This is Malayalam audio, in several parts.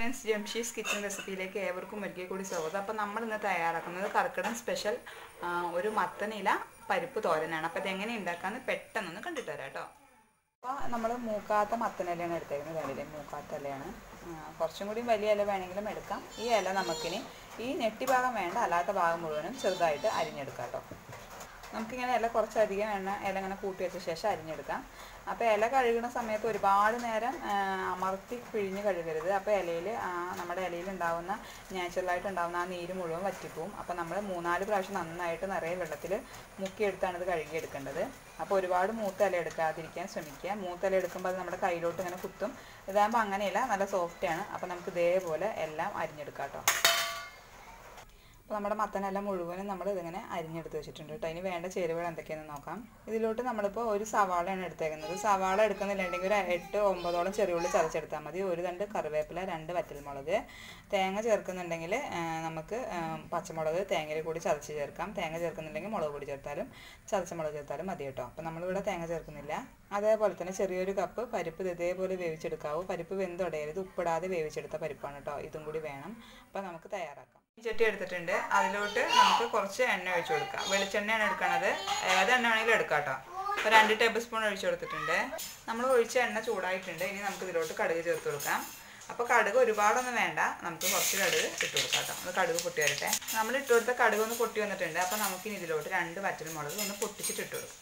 ഫ്രണ്ട്സ് ജംഷീസ് കിച്ചൺ റെസിപ്പിയിലേക്ക് ഏവർക്കും ഒരിക്കൽ കൂടി സ്വാഗതം അപ്പോൾ നമ്മൾ ഇന്ന് തയ്യാറാക്കുന്നത് കർക്കിടം സ്പെഷ്യൽ ആ, ഒരു മത്തനില പരിപ്പ് തോരനാണ് അപ്പോൾ ഇതെങ്ങനെ ഉണ്ടാക്കാമെന്ന് പെട്ടെന്നൊന്ന് കണ്ടിട്ട് വരാം കേട്ടോ അപ്പോൾ നമ്മൾ മൂക്കാത്ത മത്തനിലയാണ് എടുത്തേക്കുന്നത് കണ്ടില്ലേ മൂക്കാത്ത ഇലയാണ് ആ, കുറച്ചും കൂടി വലിയ ഇല വേണമെങ്കിലും എടുക്കാം ഈ ഇല നമുക്കിനി ഈ നെട്ടി ഭാഗം വേണ്ട അല്ലാത്ത ഭാഗം മുഴുവനും ചെറുതായിട്ട് അരിഞ്ഞെടുക്കാം കേട്ടോ നമുക്കിങ്ങനെ ഇല കുറച്ചധികം എണ്ണ ഇല ഇങ്ങനെ കൂട്ടി വെച്ച ശേഷം അരിഞ്ഞെടുക്കാം അപ്പോൾ ഇല കഴുകുന്ന സമയത്ത് ഒരുപാട് നേരം ആ, അമർത്തി പിഴിഞ്ഞ് കഴുകരുത് അപ്പോൾ ഇലയിൽ നമ്മുടെ ഇലയിൽ ഉണ്ടാവുന്ന നാച്ചുറലായിട്ട് ഉണ്ടാവുന്ന ആ നീര് മുഴുവൻ വറ്റിപ്പോവും അപ്പോൾ നമ്മൾ മൂന്നാല് പ്രാവശ്യം നന്നായിട്ട് നിറയെ വെള്ളത്തിൽ മുക്കിയെടുത്താണ് ഇത് കഴുകിയെടുക്കേണ്ടത് അപ്പോൾ ഒരുപാട് മൂത്ത ഇല എടുക്കാതിരിക്കാൻ ശ്രമിക്കുക മൂത്ത ഇല എടുക്കുമ്പോൾ അത് നമ്മുടെ കയ്യിലോട്ട് ഇങ്ങനെ കുത്തും ഇതാകുമ്പോൾ അങ്ങനെയല്ല നല്ല സോഫ്റ്റാണ് അപ്പോൾ നമുക്ക് ഇതേപോലെ എല്ലാം അരിഞ്ഞെടുക്കാം കേട്ടോ അപ്പോൾ നമ്മുടെ മത്തനെല്ലാം മുഴുവനും നമ്മൾ ഇതിങ്ങനെ അരിഞ്ഞെടുത്ത് വെച്ചിട്ടുണ്ട് കേട്ടോ അതിന് വേണ്ട ചേരുവകൾ എന്തൊക്കെയാണെന്ന് നോക്കാം ഇതിലോട്ട് നമ്മളിപ്പോൾ ഒരു സവാളയാണ് എടുത്തേക്കുന്നത് സവാള എടുക്കുന്നില്ലെങ്കിൽ ഒരു എട്ട് ഒമ്പതോളം ചെറിയുള്ളി ചതച്ചെടുത്താൽ മതി ഒരു രണ്ട് കറിവേപ്പില രണ്ട് വറ്റൽമുളക് തേങ്ങ ചേർക്കുന്നുണ്ടെങ്കിൽ ആ, നമുക്ക് ആ, പച്ചമുളക് തേങ്ങയിൽ കൂടി ചതച്ച് ചേർക്കാം തേങ്ങ ചേർക്കുന്നുണ്ടെങ്കിൽ മുളക് പൊടി ചേർത്താലും ചതച്ച മുളക് ചേർത്താലും മതി കേട്ടോ അപ്പോൾ നമ്മളിവിടെ തേങ്ങ ചേർക്കുന്നില്ല അതേപോലെ തന്നെ ചെറിയൊരു കപ്പ് പരിപ്പ് ഇത് ഇതേപോലെ വേവിച്ചെടുക്കാവൂ പരിപ്പ് വെന്തുടയരുത് ഉപ്പിടാതെ വേവിച്ചെടുത്ത പരിപ്പാണ് കേട്ടോ ഇതും കൂടി വേണം അപ്പോൾ നമുക്ക് തയ്യാറാക്കാം ചട്ടി എടുത്തിട്ടുണ്ട് അതിലോട്ട് നമുക്ക് കുറച്ച് എണ്ണ ഒഴിച്ചു കൊടുക്കാം വെളിച്ചെണ്ണയാണ് എടുക്കണത് ഏത് എണ്ണ വേണമെങ്കിലും എടുക്കാം കേട്ടോ അപ്പോൾ രണ്ട് ടേബിൾ സ്പൂൺ ഒഴിച്ചു കൊടുത്തിട്ടുണ്ട് നമ്മൾ ഒഴിച്ച എണ്ണ ചൂടായിട്ടുണ്ട് ഇനി നമുക്ക് ഇതിലോട്ട് കടുക് ചേർത്ത് കൊടുക്കാം അപ്പോൾ കടുക് ഒരുപാടൊന്നും വേണ്ട നമുക്ക് കുറച്ച് കടുക് ഇട്ട് കൊടുക്കാം കേട്ടോ അത് കടുക് പൊട്ടി വരട്ടെ നമ്മൾ ഇട്ട് കൊടുത്ത കടുക് ഒന്ന് പൊട്ടി വന്നിട്ടുണ്ട് അപ്പോൾ നമുക്ക് ഇനി ഇതിലോട്ട് രണ്ട് വറ്റൽമുളക് ഒന്ന് പൊട്ടിച്ചിട്ട് ഇട്ട് കൊടുക്കാം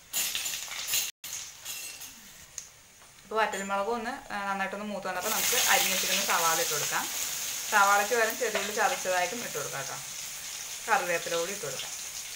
അപ്പോൾ വറ്റൽമുളക് ഒന്ന് ആ, നന്നായിട്ടൊന്ന് മൂത്ത് വന്നപ്പോൾ നമുക്ക് അരിഞ്ഞ് വെച്ചിരുന്ന സവാള ഇട്ട് കൊടുക്കാം സവാളയ്ക്ക് പകരം ചെറിയുള്ളി ചതച്ചതായിട്ടും ഇട്ട് കൊടുക്കാം കേട്ടോ കറിവേപ്പില കൂടി ഇട്ട് കൊടുക്കാം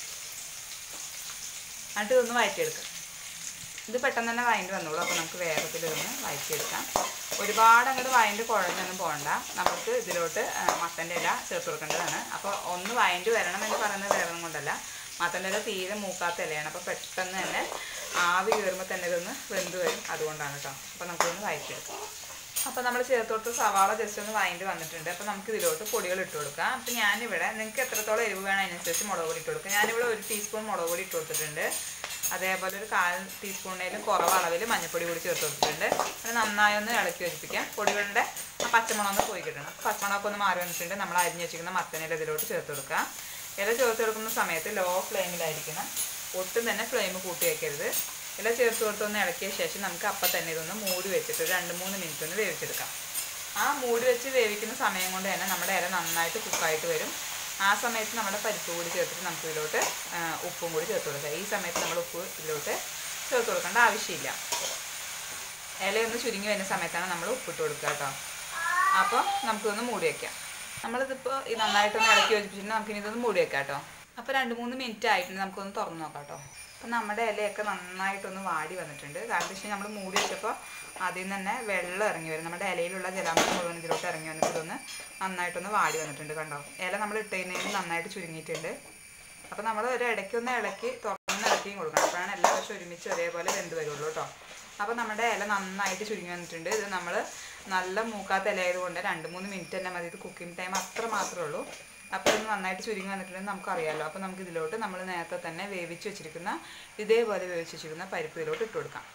എന്നിട്ട് ഇതൊന്ന് വഴറ്റിയെടുക്കാം ഇത് പെട്ടെന്ന് തന്നെ വഴണ്ടി വന്നോളൂ അപ്പോൾ നമുക്ക് വേഗത്തിൽ ഇതൊന്ന് വഴറ്റിയെടുക്കാം ഒരുപാട് അങ്ങോട്ട് വഴണ്ട് കുഴഞ്ഞൊന്നും പോകണ്ട നമുക്ക് ഇതിലോട്ട് ആ, മത്തൻ്റെ ഇല ചേർത്ത് കൊടുക്കേണ്ടതാണ് അപ്പോൾ ഒന്ന് വഴണ്ടി വരണം എന്ന് പറയുന്നത് വേറെ ഒന്നും കൊണ്ടല്ല മത്തൻ്റെ ഇല തീരെ മൂക്കാത്ത ഇലയാണ് അപ്പോൾ പെട്ടെന്ന് തന്നെ ആവി കയറുമ്പോൾ തന്നെ ഇതൊന്ന് വെന്ത് വരും അതുകൊണ്ടാണ് കേട്ടോ അപ്പോൾ നമുക്കിതൊന്ന് വഴറ്റിയെടുക്കാം അപ്പോൾ നമ്മൾ ചേർത്ത് കൊടുത്ത സവാള ജസ്റ്റ് ഒന്ന് വഴണ്ടി വന്നിട്ടുണ്ട് അപ്പോൾ നമുക്ക് ഇതിലോട്ട് പൊടികൾ ഇട്ട് കൊടുക്കാം അപ്പോൾ ഞാനിവിടെ നിങ്ങൾക്ക് എത്രത്തോളം എരിവ് വേണം അതിനനുസരിച്ച് മുളക് പൊടി ഇട്ട് കൊടുക്കാം ഞാനിവിടെ ഒരു ടീസ്പൂൺ മുളക് പൊടി ഇട്ട് കൊടുത്തിട്ടുണ്ട് അതേപോലെ ഒരു കാൽ ടീസ്പൂണിലും കുറവ് അളവിൽ മഞ്ഞൾപ്പൊടി കൂടി ചേർത്ത് കൊടുത്തിട്ടുണ്ട് അത് നന്നായി ഒന്ന് ഇളക്കി വെച്ചിപ്പിക്കാം പൊടികളുടെ ആ പച്ചമുളക് ഒന്ന് പോയി കിട്ടണം പച്ചമുളകൊക്കെ ഒന്ന് മാറി വന്നിട്ടുണ്ട് നമ്മൾ അരിഞ്ഞ് വെച്ചിരിക്കുന്ന മത്തനില ഇതിലോട്ട് ചേർത്ത് കൊടുക്കുക ഇല ചേർത്ത് കൊടുക്കുന്ന സമയത്ത് ലോ ഫ്ലെയിമിലായിരിക്കണം ഒട്ടും തന്നെ ഫ്ലെയിം കൂട്ടി വയ്ക്കരുത് ഇല ചേർത്ത് കൊടുത്തൊന്ന് ഇളക്കിയ ശേഷം നമുക്ക് അപ്പം തന്നെ ഇതൊന്ന് മൂടി വെച്ചിട്ട് ഒരു രണ്ട് മൂന്ന് മിനിറ്റ് ഒന്ന് വേവിച്ചെടുക്കാം ആ മൂടി വെച്ച് വേവിക്കുന്ന സമയം കൊണ്ട് തന്നെ നമ്മുടെ ഇല നന്നായിട്ട് കുക്കായിട്ട് വരും ആ സമയത്ത് നമ്മുടെ പരിപ്പ് കൂടി ചേർത്തിട്ട് നമുക്ക് ഇതിലോട്ട് ആ, ഉപ്പും കൂടി ചേർത്ത് കൊടുക്കാം ഈ സമയത്ത് നമ്മൾ ഉപ്പ് ഇതിലോട്ട് ചേർത്ത് കൊടുക്കേണ്ട ആവശ്യമില്ല ഇലയൊന്ന് ചുരുങ്ങി വരുന്ന സമയത്താണ് നമ്മൾ ഉപ്പിട്ട് കൊടുക്കുക കേട്ടോ അപ്പോൾ നമുക്കിതൊന്ന് മൂടി വയ്ക്കാം നമ്മളിതിപ്പോൾ ഇത് നന്നായിട്ടൊന്ന് ഇളക്കി യോജിപ്പിച്ചിട്ട് നമുക്കിനി ഇതൊന്ന് മൂടി വെക്കാം കേട്ടോ അപ്പോൾ രണ്ട് മൂന്ന് മിനിറ്റ് ആയിട്ടുണ്ട് നമുക്കൊന്ന് തുറന്ന് നോക്കാം കേട്ടോ അപ്പോൾ നമ്മുടെ ഇലയൊക്കെ നന്നായിട്ടൊന്ന് വാടി വന്നിട്ടുണ്ട് കാരണം വെച്ചാൽ നമ്മൾ മൂടി വെച്ചപ്പോൾ അതിൽ നിന്ന് തന്നെ വെള്ളം ഇറങ്ങി വരും നമ്മുടെ ഇലയിലുള്ള ജലാംശം മുഴുവൻ ഇതിലോട്ട് ഇറങ്ങി വന്നിട്ട് ഇതൊന്ന് നന്നായിട്ടൊന്ന് വാടി വന്നിട്ടുണ്ട് കണ്ടോ ഇല നമ്മൾ ഇട്ടതിന് നന്നായിട്ട് ചുരുങ്ങിയിട്ടുണ്ട് അപ്പോൾ നമ്മൾ ഒരു ഇടയ്ക്കൊന്ന് ഇളക്കി തുറന്ന് ഇളക്കിയും കൊടുക്കണം അപ്പോഴാണ് എല്ലാ വർഷവും ഒരുമിച്ച് ഒരേപോലെ വെന്ത് വരുള്ളൂ കേട്ടോ അപ്പോൾ നമ്മുടെ ഇല നന്നായിട്ട് ചുരുങ്ങി വന്നിട്ടുണ്ട് ഇത് നമ്മൾ നല്ല മൂക്കാത്ത ഇല ആയതുകൊണ്ട് രണ്ട് മൂന്ന് മിനിറ്റ് തന്നെ മതി ഇത് കുക്കിംഗ് ടൈം അത്ര മാത്രമേ ഉള്ളൂ അപ്പോൾ ഇത് നന്നായിട്ട് ചുരുങ്ങി വന്നിട്ടുണ്ടെന്ന് നമുക്കറിയാമല്ലോ അപ്പോൾ നമുക്ക് ഇതിലോട്ട് നമ്മൾ നേരത്തെ തന്നെ വേവിച്ച് വെച്ചിരിക്കുന്ന ഇതേപോലെ വേവിച്ച് വെച്ചിരിക്കുന്ന പരിപ്പ് ഇതിലോട്ട് ഇട്ട് കൊടുക്കാം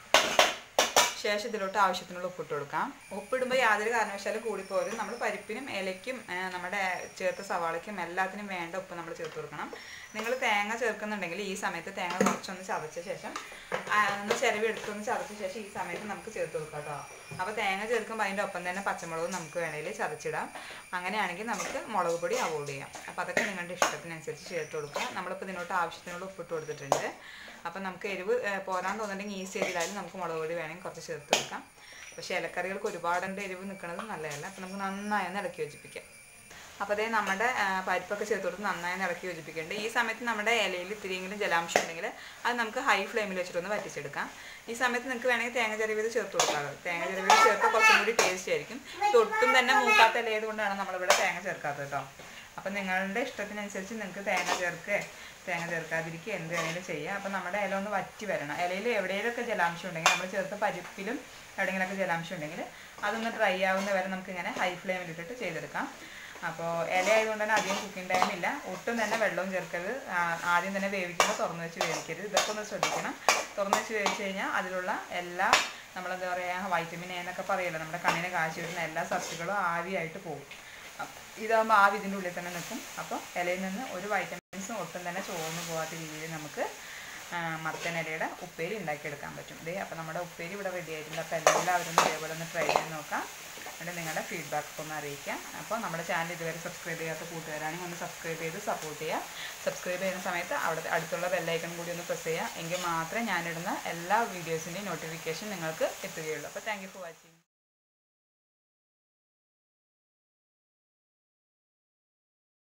ശേഷം ഇതിലോട്ട് ആവശ്യത്തിനുള്ള ഉപ്പിട്ട് കൊടുക്കാം ഉപ്പിടുമ്പോൾ യാതൊരു കാരണവശാലും കൂടിപ്പോരും നമ്മൾ പരിപ്പിനും ഇലയ്ക്കും ആ, നമ്മുടെ ചേർത്ത സവാളയ്ക്കും എല്ലാത്തിനും വേണ്ട ഉപ്പ് നമ്മൾ ചേർത്ത് കൊടുക്കണം നിങ്ങൾ തേങ്ങ ചേർക്കുന്നുണ്ടെങ്കിൽ ഈ സമയത്ത് തേങ്ങ കുറച്ചൊന്ന് ചതച്ച ശേഷം ആ, ഒന്ന് ചിരവി എടുത്തൊന്ന് ചതച്ച ശേഷം ഈ സമയത്ത് നമുക്ക് ചേർത്ത് കൊടുക്കാം കേട്ടോ അപ്പോൾ തേങ്ങ ചേർക്കുമ്പോൾ അതിൻ്റെ ഒപ്പം തന്നെ പച്ചമുളകും നമുക്ക് വേണമെങ്കിൽ ചതച്ചിടാം അങ്ങനെയാണെങ്കിൽ നമുക്ക് മുളക് പൊടി അവോയ്ഡ് ചെയ്യാം അപ്പോൾ അതൊക്കെ നിങ്ങളുടെ ഇഷ്ടത്തിനനുസരിച്ച് ചേർത്ത് കൊടുക്കുക നമ്മളിപ്പോൾ ഇതിനോട്ട് ആവശ്യത്തിനുള്ള ഉപ്പിട്ട് കൊടുത്തിട്ടുണ്ട് അപ്പം നമുക്ക് എരിവ് ഏഹ്, പോരാൻ തോന്നുന്നുണ്ടെങ്കിൽ ഈസി എരിവിലായാലും നമുക്ക് മുളക് പൊടി വേണമെങ്കിൽ കുറച്ച് ചേർത്ത് കൊടുക്കാം പക്ഷേ ഇലക്കറികൾക്ക് ഒരുപാടുണ്ട് എരിവ് നിൽക്കുന്നത് നല്ലതല്ല അപ്പം നമുക്ക് നന്നായി ഒന്ന് ഇളക്കി യോജിപ്പിക്കാം അപ്പോൾ അതേ നമ്മുടെ ആ, പരിപ്പൊക്കെ ചേർത്ത് കൊടുത്ത് നന്നായി ഒന്ന് ഇളക്കി യോജിപ്പിക്കുന്നുണ്ട് ഈ സമയത്ത് നമ്മുടെ ഇലയിൽ ഇത്തിരിയെങ്കിലും ജലാംശം ഉണ്ടെങ്കിൽ അത് നമുക്ക് ഹൈ ഫ്ലെയിമിൽ വെച്ചിട്ടൊന്ന് വറ്റിച്ചെടുക്കാം ഈ സമയത്ത് നിങ്ങൾക്ക് വേണമെങ്കിൽ തേങ്ങ ചെറിയത് ചേർത്ത് കൊടുക്കാറ് തേങ്ങ ചെറിയത് ചേർത്താൽ കുറച്ചും കൂടി ടേസ്റ്റ് ആയിരിക്കും ഇത് ഒട്ടും തന്നെ മൂക്കാത്ത ഇലയത് കൊണ്ടാണ് നമ്മളിവിടെ തേങ്ങ ചേർക്കാത്തത് കേട്ടോ അപ്പം നിങ്ങളുടെ ഇഷ്ടത്തിനനുസരിച്ച് നിങ്ങൾക്ക് തേങ്ങ ചേർക്കുക തേങ്ങ ചേർക്കാതിരിക്കുക എന്ത് വേണമെങ്കിലും ചെയ്യാം അപ്പം നമ്മുടെ ഇല ഒന്ന് വറ്റി വരണം ഇലയിൽ എവിടെയെങ്കിലുമൊക്കെ ജലാംശം ഉണ്ടെങ്കിൽ നമ്മൾ ചേർത്ത പരിപ്പിലും എവിടെയെങ്കിലുമൊക്കെ ജലാംശം ഉണ്ടെങ്കിൽ അതൊന്ന് ഡ്രൈ ആവുന്ന വരെ നമുക്കിങ്ങനെ ഹൈ ഫ്ലെയിമിൽ ഇട്ടിട്ട് ചെയ്തെടുക്കാം അപ്പോൾ ഇല ആയതുകൊണ്ട് തന്നെ അധികം കുക്കിംഗ് ടൈം ഇല്ല ഒട്ടും തന്നെ വെള്ളവും ചേർക്കരുത് ആ, ആദ്യം തന്നെ വേവിക്കുമ്പോൾ തുറന്ന് വെച്ച് വേവിക്കരുത് ഇതൊക്കെ ഒന്ന് ശ്രദ്ധിക്കണം തുറന്ന് വെച്ച് വേവിച്ച് കഴിഞ്ഞാൽ അതിലുള്ള എല്ലാ നമ്മളെന്താ പറയുക വൈറ്റമിൻ എ എന്നൊക്കെ പറയുമല്ലോ നമ്മുടെ കണ്ണിന് കാഴ്ച വരുന്ന എല്ലാ സത്തുക്കളും ആവിയായിട്ട് പോകും അപ്പ- ഇതാകുമ്പോൾ ആവി ഇതിൻ്റെ ഉള്ളിൽ തന്നെ നിൽക്കും അപ്പോൾ ഇലയിൽ നിന്ന് ഒരു വൈറ്റമിൻസും ഒട്ടും തന്നെ ചോർന്നു പോകാത്ത രീതിയിൽ നമുക്ക് ആ, മത്തനിലയുടെ ഉപ്പേരി ഉണ്ടാക്കിയെടുക്കാൻ പറ്റും ഇതേ അപ്പോൾ നമ്മുടെ ഉപ്പേരി ഇവിടെ റെഡി ആയിട്ടുണ്ട് അപ്പോൾ എല്ലാവരും ഒന്ന് ഇതേപോലെ ഒന്ന് ട്രൈ ചെയ്ത് നോക്കാം എന്നിട്ട് നിങ്ങളുടെ ഫീഡ്ബാക്ക് ഒന്ന് അറിയിക്കാം അപ്പോൾ നമ്മുടെ ചാനൽ ഇതുവരെ സബ്സ്ക്രൈബ് ചെയ്യാത്ത കൂട്ടുകാരാണെങ്കിൽ ഒന്ന് സബ്സ്ക്രൈബ് ചെയ്ത് സപ്പോർട്ട് ചെയ്യുക സബ്സ്ക്രൈബ് ചെയ്യുന്ന സമയത്ത് അവിടെ അടുത്തുള്ള ബെല്ലൈക്കൺ കൂടി ഒന്ന് പ്രസ് ചെയ്യുക എങ്കിൽ മാത്രമേ ഞാനിടുന്ന എല്ലാ വീഡിയോസിൻ്റെയും നോട്ടിഫിക്കേഷൻ നിങ്ങൾക്ക് എത്തുകയുള്ളൂ അപ്പോൾ താങ്ക് യു ഫോർ വാച്ചിങ്